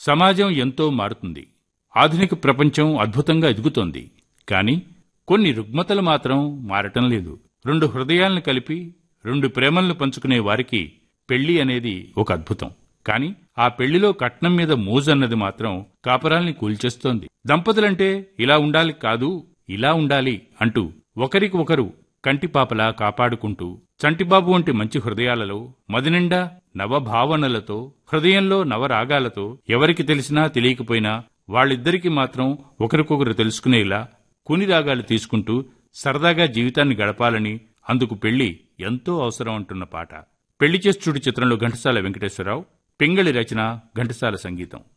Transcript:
సమాజం ఎంతో మారుతుంది ఆధునిక ప్రపంచం అద్భుతంగా ఎదుగుతోంది కానీ కొన్ని రుగ్మతలు మాత్రం మారటం లేదు రెండు హృదయాలను కలిపి రెండు ప్రేమలను పంచుకునే వారికి పెళ్లి అనేది ఒక అద్భుతం కానీ ఆ పెళ్లిలో కట్నం మీద మోజన్నది మాత్రం కాపరాల్ని కూల్చేస్తోంది దంపతులంటే ఇలా ఉండాలి కాదు ఇలా ఉండాలి అంటూ ఒకరికి ఒకరు కంటిపాపలా కాపాడుకుంటూ చంటిబాబు వంటి మంచి హృదయాలలో మదినిండా నవభావనలతో హృదయంలో నవరాగాలతో ఎవరికి తెలిసినా తెలియకపోయినా వాళ్ళిద్దరికీ మాత్రం ఒకరికొకరు తెలుసుకునేలా కుని రాగాలు తీసుకుంటూ సరదాగా జీవితాన్ని గడపాలని అందుకు పెళ్లి ఎంతో అవసరం అంటున్న పాట పెళ్లి చేస్తుడు చిత్రంలో ఘంటసాల వెంకటేశ్వరరావు పింగళి రచన ఘంటసాల సంగీతం